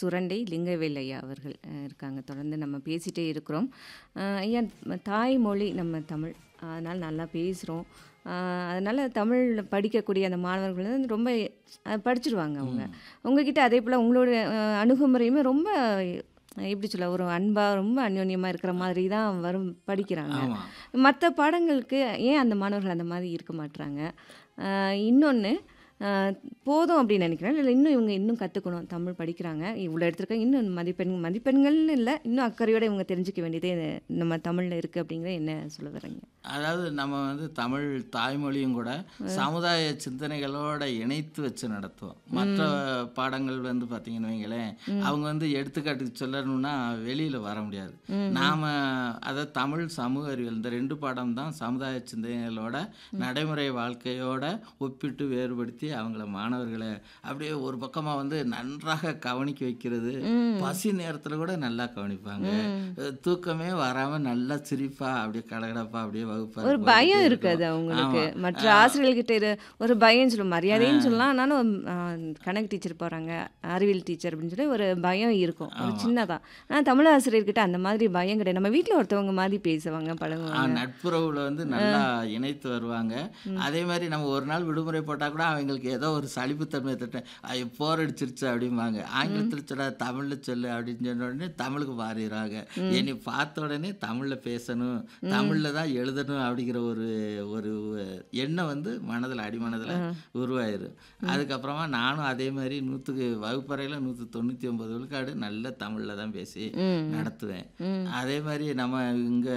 சுரண்டை லிங்கவேல் ஐயா அவர்கள் அ, இருக்காங்க தொடர்ந்து நம்ம பேசிட்டே இருக்கிறோம் அ, ஐயா தாய்மொழி நம்ம தமிழ் அதனால் நல்லா பேசுகிறோம் அதனால் தமிழ் படிக்கக்கூடிய அந்த மாணவர்கள் வந்து ரொம்ப அ, படிச்சிருவாங்க அவங்க உங்ககிட்ட அதே போல் உங்களோட அ, அணுகுமுறையுமே ரொம்ப அ, எப்படி சொல்ல ஒரு அன்பாக ரொம்ப அந்யோன்யமாக இருக்கிற மாதிரி தான் வரும் படிக்கிறாங்க ஆமா. மற்ற பாடங்களுக்கு ஏன் அந்த மாணவர்கள் அந்த மாதிரி இருக்க மாட்றாங்க இன்னொன்று போதும் அப்படின்னு நினைக்கிறேன் இல்லை இன்னும் இவங்க இன்னும் கற்றுக்கணும் தமிழ் படிக்கிறாங்க இவ்வளோ எடுத்திருக்காங்க இன்னும் மதிப்பெண் மதிப்பெண்கள்னு இல்லை இன்னும் அக்கறையோட இவங்க தெரிஞ்சுக்க வேண்டியதே நம்ம தமிழில் இருக்குது அப்படிங்கிற என்ன சொல்ல வர்றீங்க அதாவது நம்ம வந்து தமிழ் தாய்மொழியும் கூட சமுதாய சிந்தனைகளோட இணைத்து வச்சு நடத்துவோம் மற்ற பாடங்கள் வந்து பார்த்தீங்கன்னு வைங்களேன் அவங்க வந்து எடுத்துக்காட்டுக்கு சொல்லணும்னா வெளியில் வர முடியாது நாம் அதை தமிழ் சமூக அறிவியல் இந்த ரெண்டு பாடம் தான் சமுதாய சிந்தனைகளோட நடைமுறை வாழ்க்கையோட ஒப்பிட்டு வேறுபடுத்தி அவங்கள மாணவர்களை அப்படியே ஒரு பக்கமாக வந்து நன்றாக கவனிக்க வைக்கிறது பசி நேரத்தில் கூட நல்லா கவனிப்பாங்க அஹ் தூக்கமே வராமல் நல்லா சிரிப்பா அப்படியே கலகலப்பா அப்படியே வகுப்பா ஒரு பயம் இருக்காது அவங்களுக்கு மற்ற ஆசிரியர்கிட்ட இரு ஒரு பயம் சொல்லும் மரியாதைன்னு சொல்லலாம் ஆனாலும் கணக்கு டீச்சர் போகிறாங்க அறிவியல் டீச்சர் அப்படின்னு சொல்லி ஒரு பயம் இருக்கும் ஒரு சின்னதாக ஆனால் தமிழ் ஆசிரியர்கிட்ட அந்த மாதிரி பயம் கிடையாது நம்ம வீட்டில் ஒருத்தவங்க மாதிரி பேசுவாங்க பழகுவாங்க நட்புறவுல வந்து நல்லா இணைத்து வருவாங்க அதே மாதிரி நம்ம ஒரு நாள் விடுமுறை போட்டால் கூட அவங்களுக்கு ஏதோ ஒரு சலிப்புத்தன்மை தட்ட ஐயோ போர் அடிச்சிருச்சு அப்படிம்பாங்க ஆங்கிலத்தில் சொல்ல தமிழில் சொல்லு அப்படின்னு சொன்ன உடனே தமிழுக்கு மாறிடுவாங்க என்னை பார்த்த உடனே தமிழில் பேசணும் தமிழில் தான் எழுதணும் அப்படிங்கிற ஒரு ஒரு எண்ணம் வந்து மனதில் அடிமனதில் உருவாயிரும் அதுக்கப்புறமா நானும் அதே மாதிரி நூற்றுக்கு வகுப்பறையில் நூற்றி தொண்ணூற்றி ஒன்பது விழுக்காடு நல்ல தமிழில் தான் பேசி நடத்துவேன் அதே மாதிரி நம்ம இங்கே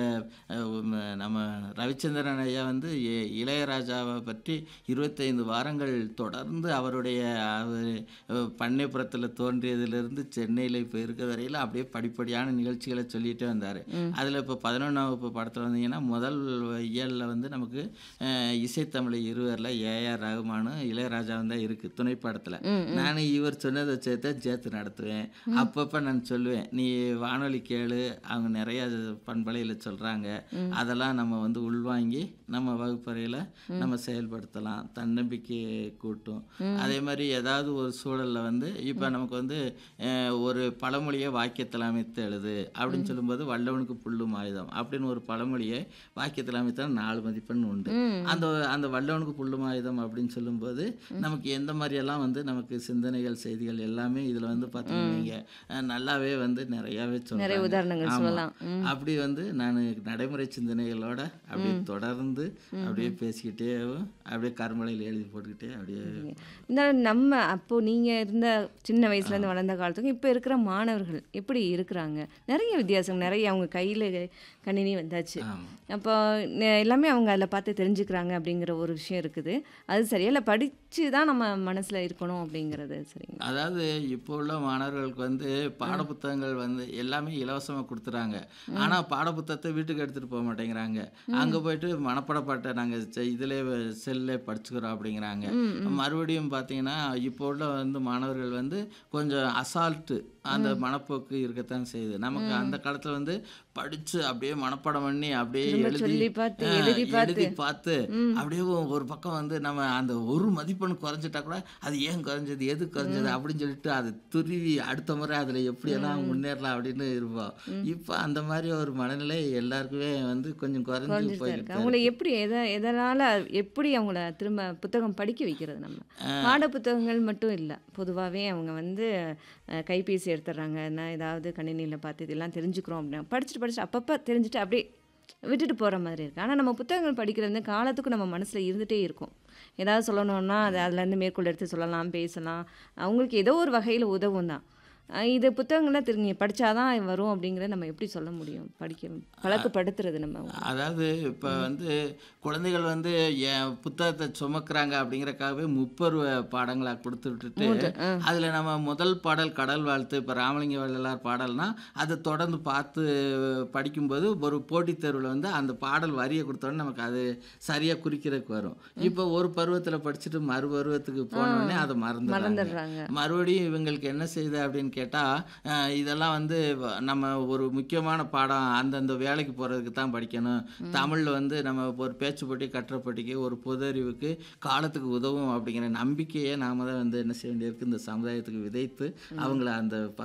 நம்ம ரவிச்சந்திரன் ஐயா வந்து இ- இளையராஜாவை பற்றி இருபத்தைந்து வாரங்கள் தொடர்ந்து அவருடைய அவர் பண்ணைப்புறத்தில் தோன்றியதிலிருந்து சென்னையில் இப்போ இருக்க வரையில் அப்படியே படிப்படியான நிகழ்ச்சிகளை சொல்லிகிட்டே வந்தார் அதில் இப்போ பதினொன்றாம் வகுப்பு படத்தில் வந்தீங்கன்னா முதல் இயலில் வந்து நமக்கு அஹ், இசைத்தமிழை இருவரில் ஏஆர் ரகுமானும் இளையராஜாவும் தான் இருக்குது துணை படத்தில் நான் இவர் சொன்னதை சேர்த்து சேர்த்து நடத்துவேன் அப்பப்போ நான் சொல்லுவேன் நீ வானொலி கேளு அவங்க நிறைய பண்பலையில் சொல்கிறாங்க அதெல்லாம் நம்ம வந்து உள்வாங்கி நம்ம வகுப்பறையில் நம்ம செயல்படுத்தலாம் தன்னம்பிக்கையை கூட்டும் அதே மாதிரி ஏதாவது ஒரு சூழலில் வந்து இப்போ நமக்கு வந்து அஹ், ஒரு பழமொழியை வாக்கியத்தில் அமைத்து எழுது அப்படின்னு சொல்லும்போது வல்லவனுக்கு புல்லும் ஆயுதம் அப்படின்னு ஒரு பழமொழியை வாக்கியத்தில் அமைத்தா நாலு மதிப்பெண் உண்டு அந்த அந்த வல்லவனுக்கு புல்லும் ஆயுதம் அப்படின்னு சொல்லும்போது நமக்கு எந்த மாதிரியெல்லாம் வந்து நமக்கு சிந்தனைகள் செய்திகள் எல்லாமே இதில் வந்து பார்த்தீங்கன்னா அஹ், நல்லாவே வந்து நிறையாவே நிறைய சொல்றாங்க. உதாரணங்கள் ஆமா. சொல்லலாம் அப்படி வந்து நான் நடைமுறை சிந்தனைகளோட அப்படியே தொடர்ந்து அப்படியே பேசிக்கிட்டே அப்படியே கருமலையில் எழுதி போட்டுக்கிட்டே அப்படியே இந்த நம்ம அப்போ நீங்க இருந்த சின்ன வயசுல இருந்து வளர்ந்த காலத்துக்கும் இப்போ இருக்கிற மாணவர்கள் எப்படி இருக்கிறாங்க நிறைய வித்தியாசம் நிறைய அவங்க கையில கணினி வந்தாச்சு ஆமா. அப்போ நெ- எல்லாமே அவங்க அதில் பார்த்து தெரிஞ்சுக்கிறாங்க அப்படிங்கிற ஒரு விஷயம் இருக்குது அது சரியா இல்லை படிச்சு தான் நம்ம மனசுல இருக்கணும் அப்படிங்கிறது சரிங்க அதாவது இப்போ உள்ள மாணவர்களுக்கு வந்து பாடப்புத்தகங்கள் வந்து எல்லாமே இலவசமாக கொடுத்துறாங்க ஆனால் பாடப்புத்தகத்தை வீட்டுக்கு எடுத்துகிட்டு போக மாட்டேங்கிறாங்க அங்கே போயிட்டு மனப்பாட பாட்டை நாங்கள் இதிலே செல்லே படிச்சுக்கிறோம் அப்படிங்கிறாங்க மறுபடியும் பார்த்தீங்கன்னா இப்போ உள்ள வந்து மாணவர்கள் வந்து கொஞ்சம் அசால்ட்டு அந்த மனப்போக்கு இருக்கத்தான் செய்யுது நமக்கு அந்த காலத்தில் வந்து படித்து அப்படியே மனப்பாடம் பண்ணி அப்படியே எழுதி சொல்லி பார்த்து, ஆ, எழுதி பார்த்து. எழுதி பார்த்து அப்படியே ஒரு பக்கம் வந்து நம்ம அந்த ஒரு மதிப்பெண் குறைஞ்சிட்டா கூட அது ஏன் குறைஞ்சது எது குறைஞ்சது அப்படின்னு சொல்லிட்டு அதை துருவி அடுத்த முறை அதில் எப்படியெல்லாம் முன்னேறலாம் அப்படின்னு இருப்போம் இப்போ அந்த மாதிரி ஒரு மனநிலை எல்லாருக்குமே வந்து கொஞ்சம் குறைஞ்சு குறைஞ்சிட்டு தான் போயிட்டு இருக்கு அவங்கள எப்படி எதை எதனால் எப்படி அவங்கள திரும்ப புத்தகம் படிக்க வைக்கிறது நம்ம பாட புத்தகங்கள் மட்டும் இல்லை பொதுவாகவே அவங்க வந்து அஹ், கைபேசி எடுத்துடுறாங்க நான் ஏதாவது கணினியில் பார்த்து இதெல்லாம் தெரிஞ்சுக்கிறோம் அப்படின்னா படிச்சுட்டு படிச்சுட்டு அப்பப்போ தெரிஞ்சுட்டு அப்படியே விட்டுட்டு போகிற மாதிரி இருக்குது ஆனால் நம்ம புத்தகங்கள் படிக்கிறது வந்து காலத்துக்கும் நம்ம மனசில் இருந்துகிட்டே இருக்கும் ஏதாவது சொல்லணும்னா அது அதுலேருந்து மேற்கொள்ள எடுத்து சொல்லலாம் பேசலாம் அவங்களுக்கு ஏதோ ஒரு வகையில் உதவும் தான் அஹ் இது புத்தகங்கள்லாம் திரும்பி படித்தாதான் வரும் அப்படிங்கிறத நம்ம எப்படி சொல்ல முடியும் படிக்க பழக்கப்படுத்துறது நம்ம அதாவது இப்போ வந்து குழந்தைகள் வந்து என் புத்தகத்தை சுமக்குறாங்க அப்படிங்கறக்காகவே முப்பருவ பாடங்களாக கொடுத்து விட்டுட்டு அதில் நம்ம முதல் பாடல் கடல் வாழ்த்து இப்போ ராமலிங்க வள்ளலார் பாடல்னா அதை தொடர்ந்து பார்த்து படிக்கும்போது ஒரு போட்டித் தேர்வில் வந்து அந்த பாடல் வரியை கொடுத்தோன்னே நமக்கு அது சரியாக குறிக்கிறதுக்கு வரும் இப்போ ஒரு பருவத்தில் படிச்சுட்டு மறு பருவத்துக்கு போனோடனே அதை மறந்துடுறாங்க மறந்துடுறாங்க மறுபடியும் இவங்களுக்கு என்ன செய்யுது அப்படின்னு கேட்டால் இதெல்லாம் வந்து வ- நம்ம ஒரு முக்கியமான பாடம் அந்தந்த வேலைக்கு போகிறதுக்கு தான் படிக்கணும் தமிழில் வந்து நம்ம ஒரு பேச்சு போட்டி கட்டுரை போட்டிக்கு ஒரு பொது அறிவுக்கு காலத்துக்கு உதவும் அப்படிங்கிற நம்பிக்கையை நாம தான் வந்து என்ன செய்ய வேண்டியிருக்கு இந்த சமுதாயத்துக்கு விதைத்து அவங்கள அந்த